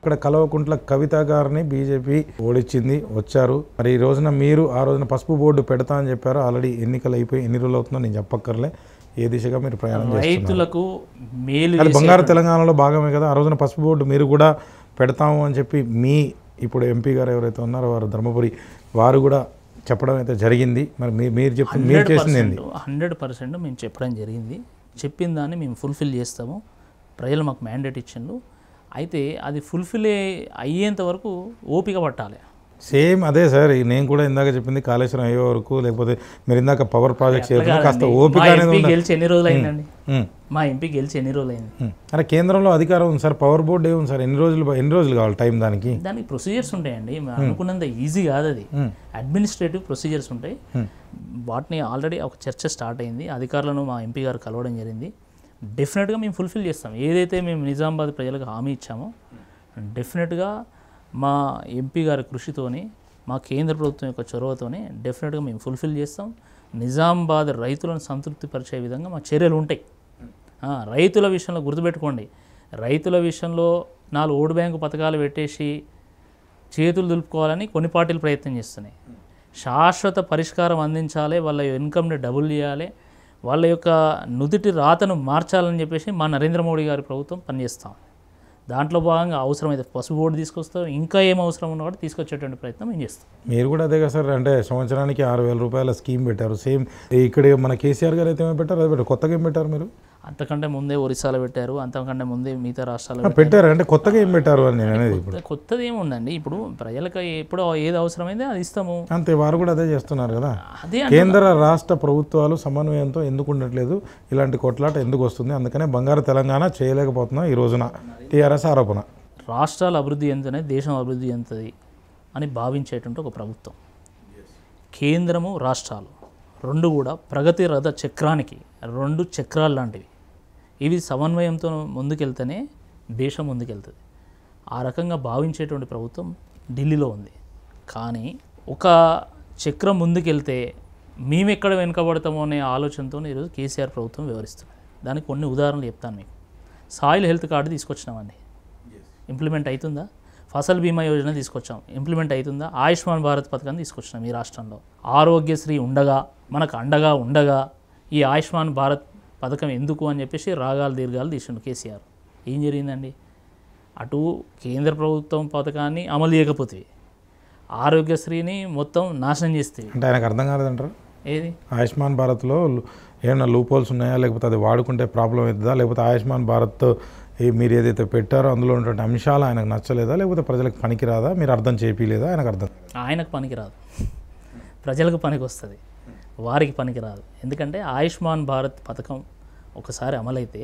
ఇక్కడ కల్వకుంట్ల కవిత గారిని బీజేపీ ఓడించింది వచ్చారు మరి ఈ రోజున మీరు ఆ రోజున పసుపు బోర్డు పెడతా అని చెప్పారు ఆల్రెడీ ఎన్నికలు అయిపోయి ఎన్ని రోజులు అవుతుందో నేను చెప్పక్కర్లే ఏ దిశగా మీరు ప్రయాణం చేస్తున్నారు రైతులకు మేలు అది చేసే- బంగారు తెలంగాణలో భాగమే కదా ఆ రోజున పసుపు బోర్డు మీరు కూడా పెడతాము అని చెప్పి మీ ఇప్పుడు ఎంపీ గారు ఎవరైతే ఉన్నారో వారు ధర్మపురి వారు కూడా చెప్పడం అయితే జరిగింది మరి మీ- మీరు చెప్తుంది మీరు హండ్రెడ్ చేసింది ఏంది పర్సెంట్ హండ్రెడ్ పర్సెంట్ మేము చెప్పడం జరిగింది చెప్పిన దాన్ని మేము ఫుల్ఫిల్ చేస్తాము ప్రజలు మాకు మ్యాండేట్ ఇచ్చిండ్రు అయితే అది ఫుల్ఫిల్ అయ్యేంత వరకు ఓపిక పట్టాలి సేమ్ అదే సార్ ఈ నేను కూడా ఇందాక చెప్పింది కాళేశ్వరం అయ్యే వరకు లేకపోతే మీరు ఇందాక పవర్ ప్రాజెక్ట్ చేస్తున్నారు కాస్త కాదండి. ఓపిక మా అనేది ఎంపీ ఉండాలి గెలిచి ఎన్ని రోజులు అయిందండి ఉమ్, మా ఎంపీ గెలిచి ఎన్ని రోజులు అయింది ఉమ్. అరే కేంద్రంలో అధికారం ఉంది సార్ పవర్ బోర్డు ఏముంది సార్ ఎన్ని రోజులు ఎన్ని రోజులు కావాలి టైం దానికి దానికి ప్రొసీజర్స్ ఉంటాయండి మేము అనుకున్నంత ఈజీ కాదు అది ఉమ్, అడ్మినిస్ట్రేటివ్ ప్రొసీజర్స్ ఉంటాయి ఉమ్. వాటిని ఆల్రెడీ ఒక చర్చ స్టార్ట్ అయింది అధికారులను మా ఎంపీ గారు కలవడం జరిగింది డెఫినెట్గా మేము ఫుల్ఫిల్ చేస్తాం ఏదైతే మేము నిజామాబాద్ ప్రజలకు హామీ ఇచ్చామో డెఫినెట్గా మా ఎంపీ గారి కృషితోని మా కేంద్ర ప్రభుత్వం యొక్క చొరవతోనే డెఫినెట్గా మేము ఫుల్ఫిల్ చేస్తాం నిజామాబాద్ రైతులను సంతృప్తిపరిచే విధంగా మా చర్యలు ఉంటాయి ఆ, రైతుల విషయంలో గుర్తుపెట్టుకోండి రైతుల విషయంలో నాలుగు ఓటు బ్యాంకు పథకాలు పెట్టేసి చేతులు దులుపుకోవాలని కొన్ని పార్టీలు ప్రయత్నం చేస్తున్నాయి శాశ్వత పరిష్కారం అందించాలి వాళ్ళ ఇన్కమ్ని డబుల్ చేయాలి వాళ్ళ యొక్క నుదుటి రాతను మార్చాలని చెప్పేసి మా నరేంద్ర మోడీ గారి ప్రభుత్వం పనిచేస్తాం దాంట్లో భాగంగా అవసరమైతే పసుపు బోర్డు తీసుకొస్తాం ఇంకా ఏం అవసరం ఉన్నా కూడా తీసుకొచ్చేటువంటి ప్రయత్నం మేము చేస్తాం మీరు కూడా అదే కదా సార్ అంటే సంవత్సరానికి ఆరు వేల రూపాయల స్కీమ్ పెట్టారు సేమ్ ఇక్కడ మన కేసీఆర్ గారు అయితే ఏమి పెట్టారు అది పెట్టారు కొత్తగా ఏం పెట్టారు మీరు అంతకంటే ముందే ఒరిస్సాలో పెట్టారు అంతకంటే ముందే మిగతా రాష్ట్రాల్లో ఆ, పెట్టారు అంటే కొత్తగా ఏం పెట్టారు అని నేను అనేది ఇప్పుడు పెట్టారు. కొత్తది ఏముందండి ఇప్పుడు ప్రజలకు ఎప్పుడు ఏది అవసరమైతే అది ఇస్తాము అంతే వారు కూడా అదే చేస్తున్నారు కదా అదే కేంద్ర రాష్ట్ర ప్రభుత్వాలు సమన్వయంతో ఎందుకు ఉండట్లేదు ఇలాంటి కొట్లాట ఎందుకు వస్తుంది అందుకనే బంగారు తెలంగాణ చేయలేకపోతున్నాం ఈ రోజున టీఆర్ఎస్ ఆరోపణ రాష్ట్రాల అభివృద్ధి ఎంతనే దేశం అభివృద్ధి ఎంతది అని భావించేటువంటి ఒక ప్రభుత్వం కేంద్రము రాష్ట్రాలు రెండు కూడా ప్రగతి రథ చక్రానికి రెండు చక్రాలు లాంటివి ఇవి సమన్వయంతో ముందుకెళ్తేనే దేశం ముందుకెళ్తుంది ఆ రకంగా భావించేటువంటి ప్రభుత్వం ఢిల్లీలో ఉంది కానీ ఒక చక్రం ముందుకెళ్తే మేము ఎక్కడ వెనుకబడతామో అనే ఆలోచనతో ఈరోజు కేసీఆర్ ప్రభుత్వం వివరిస్తుంది దానికి కొన్ని ఉదాహరణలు చెప్తాను మీకు సాయిల్ హెల్త్ కార్డు తీసుకొచ్చినామండి ఇంప్లిమెంట్ అవుతుందా ఫసల్ బీమా యోజన తీసుకొచ్చాం ఇంప్లిమెంట్ అవుతుందా ఆయుష్మాన్ భారత్ పథకాన్ని తీసుకొచ్చినాం ఈ రాష్ట్రంలో ఆరోగ్యశ్రీ ఉండగా మనకు అండగా ఉండగా ఈ ఆయుష్మాన్ భారత్ పథకం ఎందుకు అని చెప్పేసి రాగాలు దీర్ఘాలు తీసిండు కేసీఆర్ ఏం జరిగిందండి అటు కేంద్ర ప్రభుత్వం పథకాన్ని అమలు చేయకపోతే ఆరోగ్యశ్రీని మొత్తం నాశనం చేస్తే అంటే ఆయనకు అర్థం కాలేదంటారు ఏది ఆయుష్మాన్ భారత్లో లు- ఏమైనా లూపోల్స్ ఉన్నాయా లేకపోతే అది వాడుకుంటే ప్రాబ్లం అవుతుందా లేకపోతే ఆయుష్మాన్ భారత్ ఈ మీరు ఏదైతే పెట్టారో అందులో ఉన్నటువంటి అంశాలు ఆయనకు నచ్చలేదా లేకపోతే ప్రజలకు పనికిరాదా మీరు అర్థం చేయలేదా ఆయనకు అర్థం ఆయనకు పనికిరాదు ప్రజలకు పనికి వస్తుంది వారికి పనికిరాదు ఎందుకంటే ఆయుష్మాన్ భారత్ పథకం ఒకసారి అమలైతే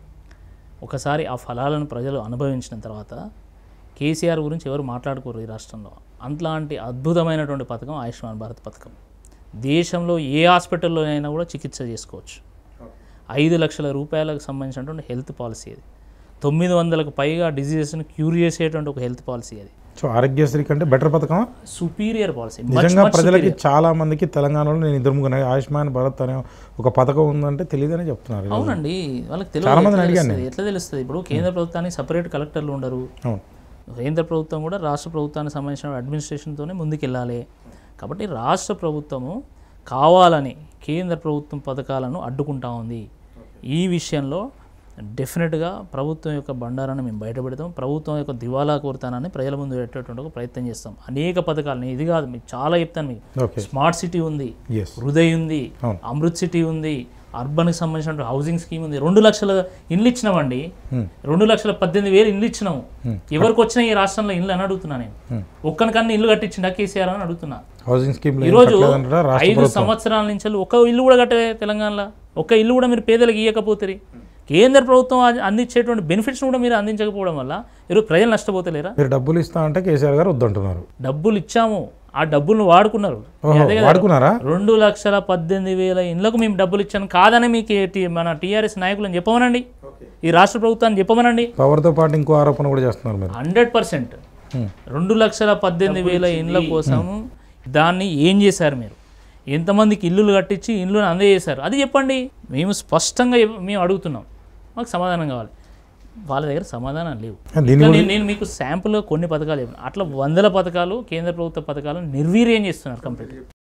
ఒకసారి ఆ ఫలాలను ప్రజలు అనుభవించిన తర్వాత కేసీఆర్ గురించి ఎవరు మాట్లాడుకోరు ఈ రాష్ట్రంలో అంతలాంటి అద్భుతమైనటువంటి పథకం ఆయుష్మాన్ భారత్ పథకం దేశంలో ఏ హాస్పిటల్లో అయినా కూడా చికిత్స చేసుకోవచ్చు ఐదు లక్షల రూపాయలకు సంబంధించినటువంటి హెల్త్ పాలసీ అది తొమ్మిది వందలకు పైగా డిజీజెస్ని క్యూర్ చేసేటువంటి ఒక హెల్త్ పాలసీ అది సో ఆరోగ్యశ్రీ కంటే బెటర్ పథకం సుపీరియర్ పాలసీ నిజంగా ప్రజలకి చాలా మందికి తెలంగాణలో నేను ఇద్దరుముకున్నా ఆయుష్మాన్ భారత్ అనే ఒక పథకం ఉందంటే తెలియదని చెప్తున్నారు అవునండి వాళ్ళకి చాలా తెలియదు మందిని ఎట్లా అడిగాను తెలుస్తుంది? ఎట్లా తెలుస్తుంది ఇప్పుడు కేంద్ర ప్రభుత్వానికి సపరేట్ కలెక్టర్లు ఉండరు అవును కేంద్ర ప్రభుత్వం కూడా రాష్ట్ర ప్రభుత్వానికి సంబంధించిన అడ్మినిస్ట్రేషన్తోనే ముందుకెళ్ళాలి కాబట్టి రాష్ట్ర ప్రభుత్వము కావాలని కేంద్ర ప్రభుత్వం పథకాలను అడ్డుకుంటా ఉంది ఈ విషయంలో డెఫినెట్గా ప్రభుత్వం యొక్క బండారాన్ని మేము బయటపెడతాం ప్రభుత్వం యొక్క దివాలా కోరుతానని ప్రజల ముందు పెట్టేటువంటి ఒక ప్రయత్నం చేస్తాం అనేక పథకాలని ఇది కాదు మీకు చాలా చెప్తాను మీకు ఓకే స్మార్ట్ సిటీ ఉంది ఎస్ హృదయ్ ఉంది అవును. అమృత్ సిటీ ఉంది అర్బన్కి సంబంధించిన హౌసింగ్ స్కీమ్ ఉంది రెండు లక్షల ఇండ్లు ఇచ్చినామండి Hmm. రెండు లక్షల పద్దెనిమిది వేలు ఇండ్లు ఇచ్చినాము ఎవరికి వచ్చినా ఈ రాష్ట్రంలో ఇండ్లు అని అడుగుతున్నా నేను Hmm. ఒక్కనికన్నా ఇల్లు కట్టించిండా కేసీఆర్ అని అడుగుతున్నా హౌసింగ్ స్కీమ్ ఈరోజు కట్టలేదంటారా రాష్ట్ర ఐదు సంవత్సరాల నుంచి ఒక్క ఇల్లు కూడా కట్టలే తెలంగాణలో ఒక్క ఇల్లు కూడా మీరు పేదలకు ఇవ్వకపోతే కేంద్ర ప్రభుత్వం అది అందించేటువంటి బెనిఫిట్స్ కూడా మీరు అందించకపోవడం వల్ల ఈరోజు ప్రజలు నష్టపోతలేరా మీరు డబ్బులు ఇస్తా అంటే కేసీఆర్ గారు వద్దంటున్నారు డబ్బులు ఇచ్చాము ఆ డబ్బులను వాడుకున్నారు ఓహో అదే కదా వాడుకున్నారా రెండు లక్షల పద్దెనిమిది వేల ఇండ్లకు మేము డబ్బులు ఇచ్చాను కాదని మీకు ఏ టీ- మన టీఆర్ఎస్ నాయకులను చెప్పమనండి ఈ రాష్ట్ర ప్రభుత్వాన్ని చెప్పమనండి పవర్తో పాటు ఇంకో ఆరోపణ కూడా చేస్తున్నారు మీరు హండ్రెడ్ పర్సెంట్ Hmm. రెండు లక్షల పద్దెనిమిది వేల ఇండ్ల కోసం దాన్ని ఏం చేశారు మీరు ఎంతమందికి ఇల్లులు కట్టించి ఇల్లుని అందజేశారు అది చెప్పండి మేము స్పష్టంగా చెప్- మేము అడుగుతున్నాం మాకు సమాధానం కావాలి వాళ్ళ దగ్గర సమాధానం లేవు దీని ఇట్లా నేను నేను మీకు శాంపుల్ కొన్ని పథకాలు చెప్పాను అట్లా వందల పథకాలు కేంద్ర ప్రభుత్వ పథకాలు నిర్వీర్యం చేస్తున్నారు కంప్లీట్